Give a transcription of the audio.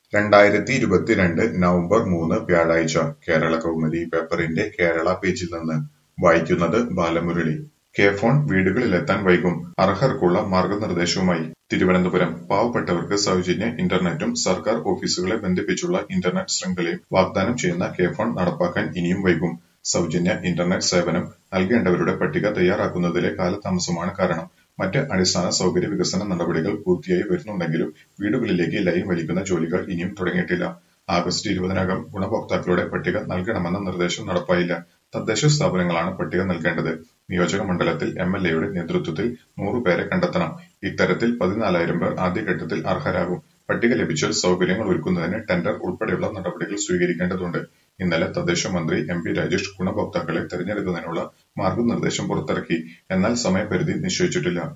രണ്ടായിരത്തി ഇരുപത്തിരണ്ട് നവംബർ മൂന്ന് വ്യാഴാഴ്ച കേരളകൗമുദി പേപ്പറിന്റെ കേരള പേജിൽ നിന്ന് വായിക്കുന്നത് ബാലമുരളി കെ ഫോൺ വീടുകളിലെത്താൻ വൈകും അർഹർക്കുള്ള മാർഗനിർദ്ദേശവുമായി തിരുവനന്തപുരം പാവപ്പെട്ടവർക്ക് സൗജന്യ ഇന്റർനെറ്റും സർക്കാർ ഓഫീസുകളെ ബന്ധിപ്പിച്ചുള്ള ഇന്റർനെറ്റ് ശൃംഖലയും വാഗ്ദാനം ചെയ്യുന്ന കെ ഫോൺ നടപ്പാക്കാൻ ഇനിയും വൈകും സൗജന്യ ഇന്റർനെറ്റ് സേവനം നൽകേണ്ടവരുടെ പട്ടിക തയ്യാറാക്കുന്നതിലെ കാലതാമസമാണ് കാരണം മറ്റ് അടിസ്ഥാന സൗകര്യ വികസന നടപടികൾ പൂർത്തിയായി വരുന്നുണ്ടെങ്കിലും വീടുകളിലേക്ക് ലൈൻ വലിക്കുന്ന ജോലികൾ ഇനിയും തുടങ്ങിയിട്ടില്ല ആഗസ്റ്റ് ഇരുപതിനകം ഗുണഭോക്താക്കളുടെ പട്ടിക നൽകണമെന്ന നിർദ്ദേശം നടപ്പായില്ല തദ്ദേശ സ്ഥാപനങ്ങളാണ് പട്ടിക നൽകേണ്ടത് നിയോജക മണ്ഡലത്തിൽ എം എൽ എയുടെ നേതൃത്വത്തിൽ നൂറുപേരെ കണ്ടെത്തണം ഇത്തരത്തിൽ പതിനാലായിരം പേർ ആദ്യഘട്ടത്തിൽ അർഹരാകും പട്ടിക ലഭിച്ചാൽ സൗകര്യങ്ങൾ ഒരുക്കുന്നതിന് ടെൻഡർ ഉൾപ്പെടെയുള്ള നടപടികൾ സ്വീകരിക്കേണ്ടതുണ്ട് ഇന്നലെ തദ്ദേശ മന്ത്രി എം പി രാജേഷ് ഗുണഭോക്താക്കളെ തെരഞ്ഞെടുക്കുന്നതിനുള്ള മാർഗനിർദ്ദേശം പുറത്തിറക്കി എന്നാൽ സമയപരിധി നിശ്ചയിച്ചിട്ടില്ല